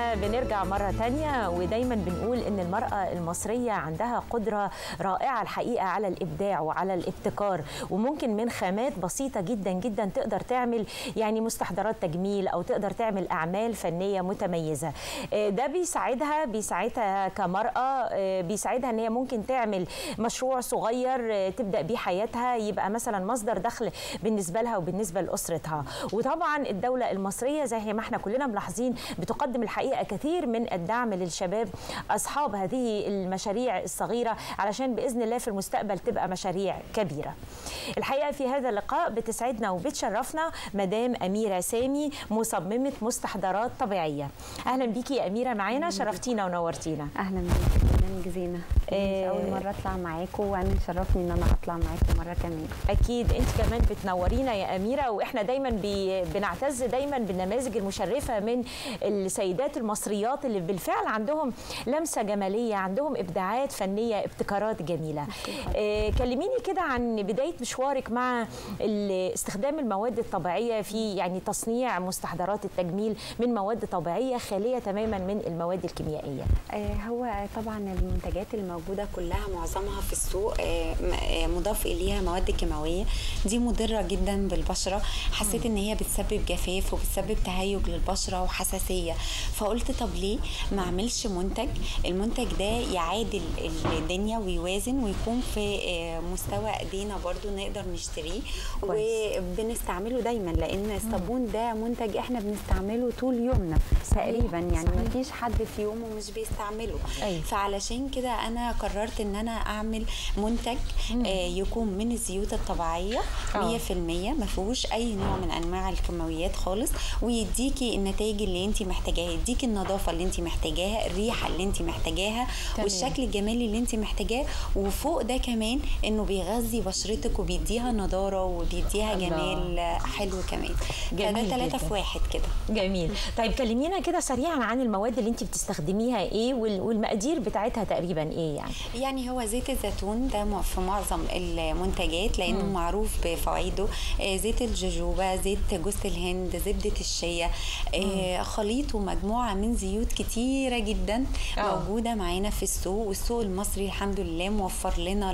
مشاهدينا بنرجع مرة تانية ودايما بنقول إن المرأة المصرية عندها قدرة رائعة الحقيقة على الإبداع وعلى الابتكار وممكن من خامات بسيطة جدا جدا تقدر تعمل يعني مستحضرات تجميل أو تقدر تعمل أعمال فنية متميزة ده بيساعدها بيساعدها كمرأة بيساعدها إن هي ممكن تعمل مشروع صغير تبدأ بيه حياتها يبقى مثلا مصدر دخل بالنسبة لها وبالنسبة لأسرتها وطبعا الدولة المصرية زي ما احنا كلنا ملاحظين بتقدم الحقيقه كثير من الدعم للشباب اصحاب هذه المشاريع الصغيره علشان باذن الله في المستقبل تبقى مشاريع كبيره. الحقيقه في هذا اللقاء بتسعدنا وبتشرفنا مدام اميره سامي مصممه مستحضرات طبيعيه. اهلا بيكي يا اميره معانا شرفتينا ونورتينا. اهلا بيكي برنامج زينه إيه مش اول مره اطلع معاكم وانا شرفني ان انا اطلع معاكم مره كمان. اكيد انت كمان بتنورينا يا اميره واحنا دايما بي بنعتز دايما بالنماذج المشرفه من السيدات المصريات اللي بالفعل عندهم لمسه جماليه عندهم ابداعات فنيه ابتكارات جميله آه كلميني كده عن بدايه مشوارك مع استخدام المواد الطبيعيه في يعني تصنيع مستحضرات التجميل من مواد طبيعيه خاليه تماما من المواد الكيميائيه آه هو طبعا المنتجات الموجوده كلها معظمها في السوق آه مضاف اليها مواد كيماويه دي مضره جدا بالبشره حسيت ان هي بتسبب جفاف وبتسبب تهيج للبشره وحساسيه فقلت طب ليه ما اعملش منتج المنتج ده يعادل الدنيا ويوازن ويكون في مستوى ايدينا برضو نقدر نشتريه وبنستعمله دايما لان الصابون ده منتج احنا بنستعمله طول يومنا تقريبا يعني ما فيش حد في يومه مش بيستعمله أي. فعلشان كده انا قررت ان انا اعمل منتج آه يكون من الزيوت الطبيعيه 100% ما فيهوش اي نوع من انواع الكيماويات خالص ويديكي النتائج اللي انت محتاجاها يديكي النظافه اللي انت محتاجاها الريحه اللي انت محتاجاها تمام. والشكل الجمالي اللي انت محتاجاه وفوق ده كمان انه بيغذي بشرتك وبيديها نضاره وبيديها الله. جمال حلو كمان فده ثلاثه في واحد كده جميل طيب كلمينا كده سريعا عن المواد اللي انت بتستخدميها ايه والمقادير بتاعتها تقريبا ايه يعني يعني هو زيت الزيتون ده في معظم المنتجات لانه م. معروف بفوائده زيت الجوجوبا زيت جوز الهند زبده الشيا آه خليط ومجموعه من زيوت كتيره جدا أوه. موجوده معانا في السوق والسوق المصري الحمد لله موفر لنا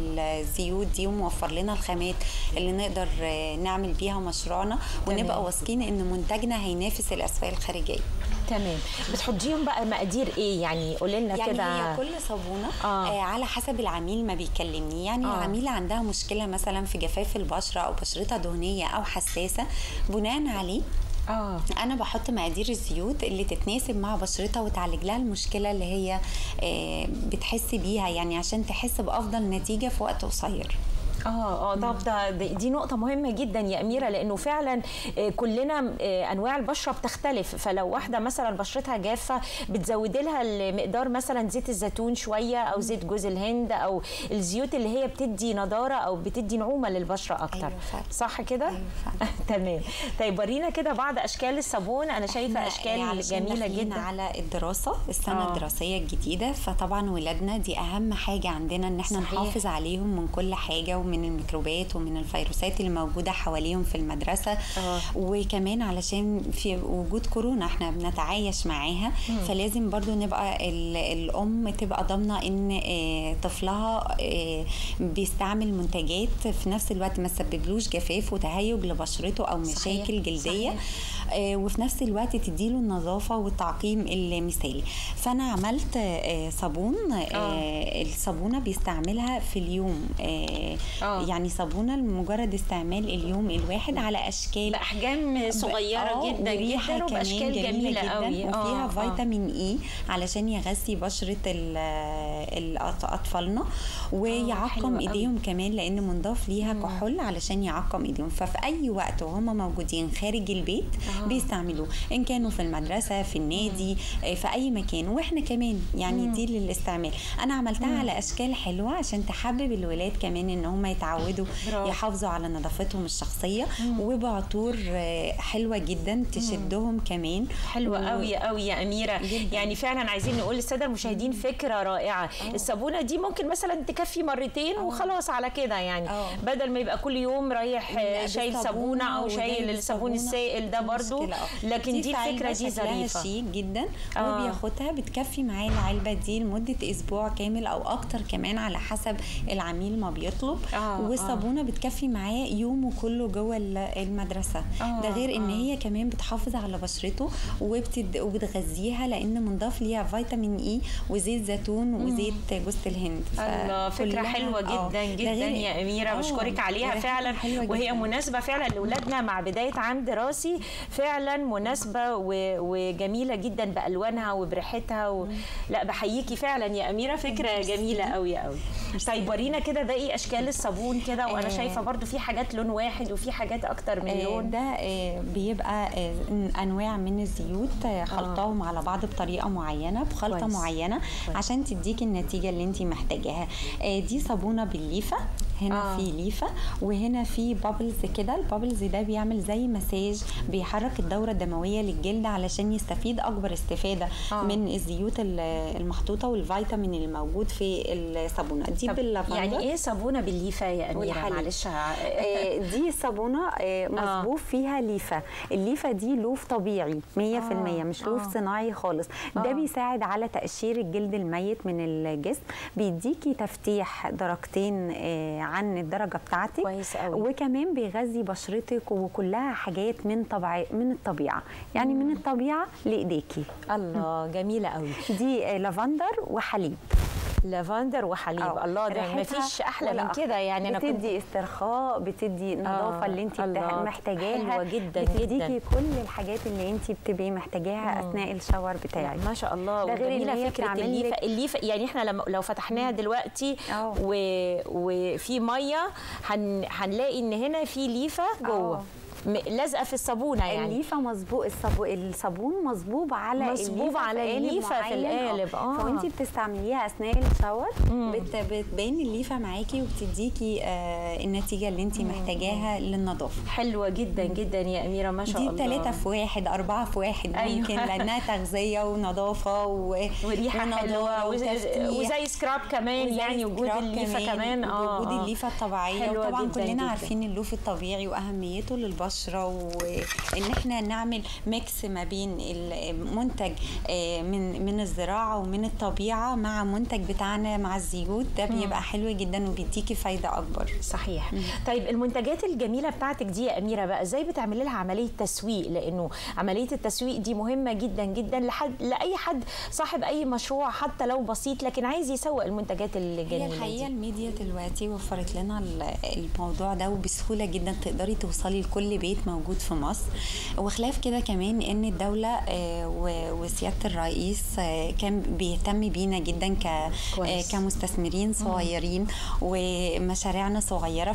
الزيوت دي وموفر لنا الخامات اللي نقدر نعمل بيها مشروعنا ونبقى واثقين ان منتجنا هينافس الاسواق الخارجيه تمام بتحطيهم بقى مقادير ايه يعني قولي لنا يعني كده هي كل صابونه آه. آه على حسب العميل ما بيكلمني يعني آه. العميله عندها مشكله مثلا في جفاف البشره او بشرتها دهنيه او حساسه بناء عليه آه. انا بحط مقادير الزيوت اللي تتناسب مع بشرتها وتعالج لها المشكله اللي هي آه بتحس بيها يعني عشان تحس بافضل نتيجه في وقت قصير اه اه طب ده دي نقطة مهمة جدا يا أميرة لأنه فعلا كلنا أنواع البشرة بتختلف فلو واحدة مثلا بشرتها جافة بتزودي لها المقدار مثلا زيت الزيتون شوية أو زيت جوز الهند أو الزيوت اللي هي بتدي نضارة أو بتدي نعومة للبشرة أكتر أيوة صح كده؟ أيوة تمام طيب ورينا كده بعض أشكال الصابون أنا شايفة أشكال جميلة جدا على الدراسة السنة آه. الدراسية الجديدة فطبعا ولادنا دي أهم حاجة عندنا إن احنا صحيح. نحافظ عليهم من كل حاجة ومن الميكروبات ومن الفيروسات اللي موجوده حواليهم في المدرسه آه. وكمان علشان في وجود كورونا احنا بنتعايش معاها مم. فلازم برضو نبقى الام تبقى ضامنه ان طفلها بيستعمل منتجات في نفس الوقت ما تسببلوش جفاف وتهيج لبشرته او مشاكل صحيح. جلديه صحيح. وفي نفس الوقت تديله النظافه والتعقيم المثالي فانا عملت صابون آه. الصابونه بيستعملها في اليوم آه. يعني صابونه لمجرد استعمال اليوم الواحد على اشكال باحجام صغيره جدا جدا وباشكال جميله, جميلة قوي وفيها آه. فيتامين اي علشان يغذي بشره اطفالنا ويعقم ايديهم كمان لان منضاف ليها كحول علشان يعقم ايديهم ففي اي وقت وهم موجودين خارج البيت آه. بيستعملوه ان كانوا في المدرسه في النادي مم. في اي مكان واحنا كمان يعني مم. دي للاستعمال انا عملتها مم. على اشكال حلوه عشان تحبب الولاد كمان ان هم هم يتعودوا برافو. يحافظوا على نظافتهم الشخصيه وبعطور آه، حلوه جدا تشدهم كمان حلوة و- قوي قوي يا أميرة جداً. يعني فعلا عايزين نقول للسادة المشاهدين فكرة رائعة الصابونة دي ممكن مثلا تكفي مرتين وخلاص على كده يعني آه. بدل ما يبقى كل يوم رايح لا، شايل بالصابونة صابونة أو وجايب شايل الصابون الصابونة، السائل ده دي برضو مشكلة، آه. لكن دي في علبة الفكرة دي شكلها ظريفة شيك جدا آه. وبياخدها بتكفي معاه العلبه دي لمده اسبوع كامل او اكتر كمان على حسب العميل ما بيطلب آه، والصابونه بتكفي معاه يومه كله جوه ال- المدرسه آه، ده غير ان آه. هي كمان بتحافظ على بشرته وبتد... وبتغذيها لان منضاف ليها فيتامين اي وزيت زيتون وزيت جوز الهند الله فكرة فكلها- حلوة آه، جدا ده جدا غير- يا أميرة آه، بشكرك عليها ريحتها فعلا حلوة وهي جداً. مناسبة فعلا لأولادنا مع بداية عام دراسي فعلا مناسبة و- وجميلة جدا بألوانها وبريحتها و... لا بحييكي فعلا يا أميرة فكرة جميلة قوي قوي طيب ورينا كده باقي أشكال الصابون كده وأنا آه. شايفة برضو في حاجات لون واحد وفي حاجات أكتر من آه، لون ده آه، بيبقى آه، انواع من الزيوت آه، خلطاهم على بعض بطريقه معينه بخلطه كويس. معينه كويس. عشان تديك النتيجه اللي انت محتاجاها آه، دي صابونه بالليفه هنا آه. في ليفه وهنا في بابلز كده البابلز ده بيعمل زي مساج بيحرك الدوره الدمويه للجلد علشان يستفيد اكبر استفاده آه. من الزيوت ال- المحطوطه والفيتامين اللي موجود في الصابونه دي طب باللافندر يعني إيه صابونة بالليفة يا أميرة والحليب. معلش ه- آه، دي صابونه آه، مصبوب فيها ليفه الليفه دي لوف طبيعي 100% مش لوف آه. صناعي خالص ده آه. بيساعد على تقشير الجلد الميت من الجسم بيديكي تفتيح درجتين آه، عن الدرجه بتاعتك كويس قوي. وكمان بيغذي بشرتك وكلها حاجات من طبع من الطبيعه يعني من الطبيعه لايديكي الله جميلة قوي دي آه، لافندر وحليب لافندر وحليب أو الله ده ما ريحتها فيش احلى ولا من أحلى. كده يعني انا كنت بتدي استرخاء بتدي النظافه آه، اللي انت الله، محتاجاها حلوة جداً، بتديكي جداً. كل الحاجات اللي انت بتبقي محتاجاها اثناء الشاور بتاعك ما شاء الله ده غير إن وجميله هي فكره بتعمل الليفه لك- الليفه يعني احنا لما لو فتحناها دلوقتي آه. و... وفي ميه هن... هنلاقي ان هنا في ليفه جوه آه. م- لازقه في الصابونه يعني الليفه مصبوب الصابو الصابون مصبوب على مصبوب الليفة على في قالب الليفة في معين. القالب، آه. فوانت بتستعمليها اثناء الشاور بت بتبين الليفه معاكي وبتديكي آه النتيجه اللي انت محتاجاها للنظافه حلوه جدا جدا يا اميره ما شاء دي الله ثلاثة في واحد أربعة في واحد أيوة. ممكن لأنها تغذية ونظافة و... وريحه ونضارة حلوه وز- وتفتيح. وزي سكراب كمان وزي يعني وجود سكراب الليفه كمان اه وجود آه. الليفه الطبيعيه حلوة وطبعا جداً كلنا جداً. عارفين اللوف الطبيعي واهميته للبشره وان احنا نعمل ميكس ما بين المنتج آه، من من الزراعه ومن الطبيعه مع منتج بتاعنا مع الزيوت ده بيبقى حلو جدا وبيديكي فايده اكبر صحيح طيب المنتجات الجميله بتاعتك دي يا اميره بقى ازاي بتعملي لها عمليه تسويق لانه عمليه التسويق دي مهمه جدا جدا لحد لاي حد صاحب اي مشروع حتى لو بسيط لكن عايز يسوق المنتجات هي الجميله الحقيقه دي الميديا دلوقتي وفرت لنا ال- الموضوع ده وبسهوله جدا تقدري توصلي لكل بيت موجود في مصر وخلاف كده كمان ان الدوله آه، و- وسياده الرئيس آه، كان بيهتم بينا جدا ك آه، كويس. كمستثمرين صغيرين ومشاريعنا صغيره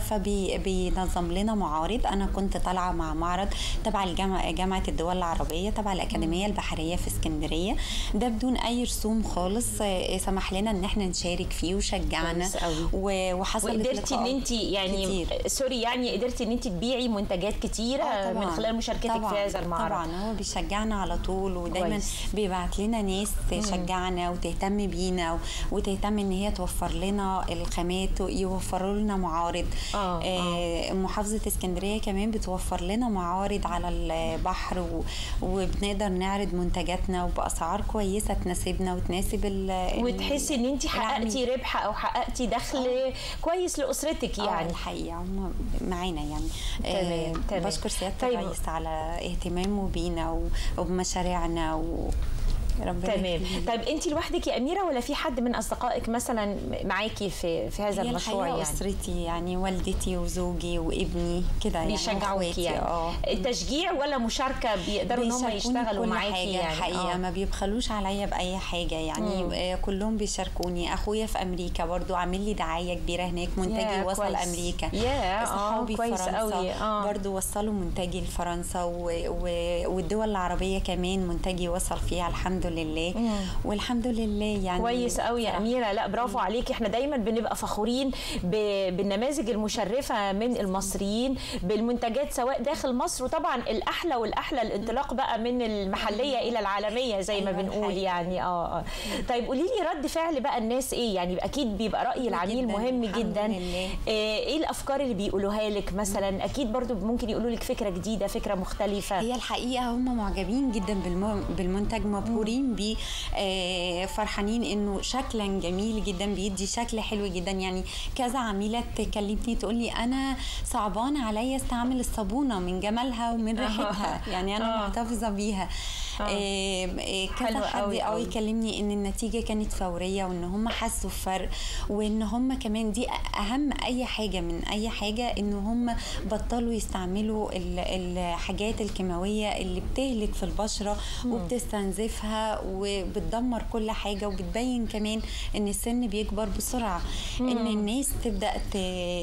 فبينظم لنا معارض انا كنت طالعه مع معرض تبع الجامعه جامعه الدول العربيه تبع الاكاديميه البحريه في اسكندريه ده بدون اي رسوم خالص آه، سمح لنا ان احنا نشارك فيه وشجعنا كويس قوي. و- وحصلت وقدرتي ان لقاءات انت يعني كتير. سوري يعني قدرتي ان انت تبيعي منتجات كتيره آه من طبعاً. خلال مشاركتك طبعاً. في هذا المعرض طبعا هو بيشجعنا على طول ودايما كويس. بيبعت لنا ناس تشجعنا وتهتم بينا و- وتهتم ان هي توفر لنا الخامات ويوفروا لنا معارض آه، آه محافظه اسكندريه كمان بتوفر لنا معارض على البحر و- وبنقدر نعرض منتجاتنا وباسعار كويسه تناسبنا وتناسب ال وتحسي ان انت حققتي ربح او حققتي دخل كويس لاسرتك يعني يعني الحقيقه هم معانا يعني تمام، آه، تمام. بشكر سياده طيب. الرئيس على اهتمامه بينا و- وبمشاريعنا و ربنا تمام يخليك. طيب انت لوحدك يا اميره ولا في حد من اصدقائك مثلا معاكي في في هذا هي المشروع الحقيقة يعني أسرتي يعني والدتي وزوجي وابني كده يعني بيشجعوك وإخواتي، يعني اه التشجيع ولا مشاركه بيقدروا ان هم بيشاركوني يشتغلوا كل معاكي حاجة يعني الحقيقة آه. ما بيبخلوش عليا بأي حاجة يعني آه كلهم بيشاركوني أخويا في أمريكا برضو عامل لي دعاية كبيرة هناك منتجي يا وصل كويس. أمريكا يا، آه، صحابي كويس فرنسا قوي، آه. برضو وصلوا منتجي لفرنسا و... و... والدول العربية كمان منتجي وصل فيها الحمد الحمد لله والحمد لله يعني كويس قوي يا اميره لا برافو عليكي احنا دايما بنبقى فخورين ب- بالنماذج المشرفه من المصريين بالمنتجات سواء داخل مصر وطبعا الاحلى والاحلى الانطلاق بقى من المحليه الى العالميه زي ما أيوة بنقول الحقيقة. يعني اه اه طيب قولي لي رد فعل بقى الناس ايه يعني اكيد بيبقى راي العميل جداً، مهم الحمد جدا لله. آه، ايه الافكار اللي بيقولوها لك مثلا اكيد برضو ممكن يقولوا لك فكره جديده فكره مختلفه هي الحقيقه هم معجبين جدا بالم- بالمنتج مبهورين بيه آه، فرحانين انه شكلا جميل جدا بيدي شكل حلو جدا يعني كذا عميله تكلمني تقول لي انا صعبان عليا استعمل الصابونه من جمالها ومن ريحتها يعني انا آه. محتفظه بيها آه. آه، آه، حلو كذا حد قوي قوي قوي. يكلمني ان النتيجه كانت فوريه وان هم حسوا بفرق وان هم كمان دي اهم اي حاجه من اي حاجه ان هم بطلوا يستعملوا ال- الحاجات الكيماويه اللي بتهلك في البشره وبتستنزفها وبتدمر كل حاجه وبتبين كمان ان السن بيكبر بسرعه ان الناس تبدا ت...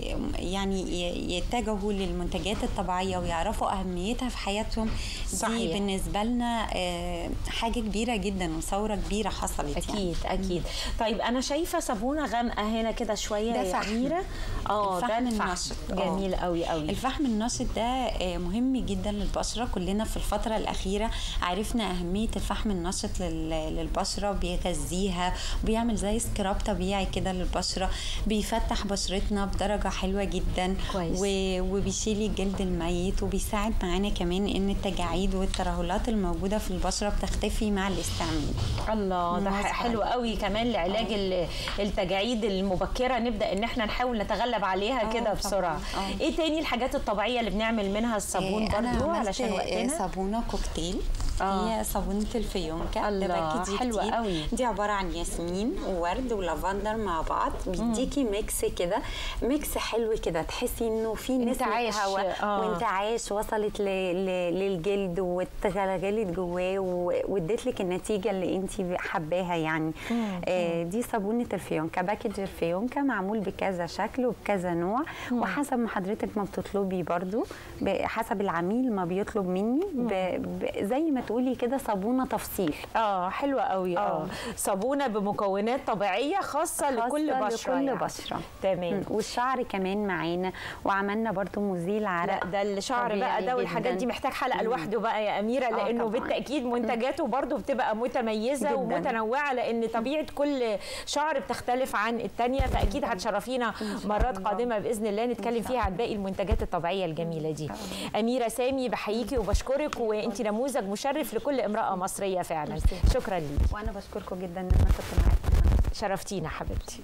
يعني ي- يتجهوا للمنتجات الطبيعيه ويعرفوا اهميتها في حياتهم صحيح. دي بالنسبه لنا آه، حاجه كبيره جدا وثوره كبيره حصلت اكيد اكيد طيب انا شايفه صابونه غامقه هنا كده شويه ده يا فحم. اميره اه ده الفحم الفحم النشط. آه. جميل قوي قوي الفحم النشط ده آه، مهم جدا للبشره كلنا في الفتره الاخيره عرفنا اهميه الفحم النشط لل- للبشره بيغذيها بيعمل زي سكراب طبيعي كده للبشره بيفتح بشرتنا بدرجه حلوه جدا كويس. و- وبيشيل الجلد الميت وبيساعد معانا كمان ان التجاعيد والترهلات الموجوده في البشره بتختفي مع الاستعمال الله ده مظبوط. حلو قوي كمان لعلاج ال- التجاعيد المبكره نبدا ان احنا نحاول نتغلب عليها آه، كده طبعاً. بسرعه آه. ايه تاني الحاجات الطبيعيه اللي بنعمل منها الصابون آه، أنا برضو عملت، علشان آه، وقتنا صابونه كوكتيل آه. هي صابونه الفيونكه الله، ده باكج حلوة جديد. قوي. دي عباره عن ياسمين وورد ولافندر مع بعض بيديكي ميكس كده ميكس حلو كده تحسي انه في انتعاش، نسمه هواء آه. وانتعاش وصلت ل... ل... للجلد واتغلغلت جواه و- واديت لك النتيجه اللي انت حباها يعني آه دي صابونه الفيونكه باكج الفيونكه معمول بكذا شكل وبكذا نوع وحسب ما حضرتك ما بتطلبي برضو ب- حسب العميل ما بيطلب مني ب... ب... زي ما تقولي كده صابونه تفصيل اه حلوه قوي اه آه. صابونه بمكونات طبيعيه خاصه, لكل خاصة بشره لكل يعني. بشره تمام مم. والشعر كمان معانا وعملنا برضو مزيل عرق لا ده الشعر بقى طبيعي ده والحاجات جداً. دي محتاج حلقه لوحده بقى يا اميره آه لانه طبعاً. بالتاكيد منتجاته برضو بتبقى متميزه جداً. ومتنوعه لان طبيعه كل شعر بتختلف عن الثانيه فاكيد هتشرفينا مرات الله. قادمه باذن الله نتكلم فيها عن باقي المنتجات الطبيعيه الجميله دي اميره سامي بحييكي وبشكرك وانت نموذج مشرف لكل امراه مصريه فعلا ميرسي. شكرا ليكي وانا بشكركم جدا ان انا كنت معاكم شرفتينا حبيبتي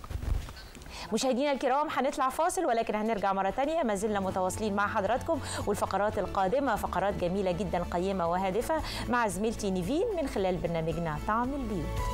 مشاهدينا الكرام هنطلع فاصل ولكن هنرجع مرة تانية ما زلنا متواصلين مع حضراتكم والفقرات القادمة فقرات جميلة جدا قيمة وهادفة مع زميلتي نيفين من خلال برنامجنا طعم البيوت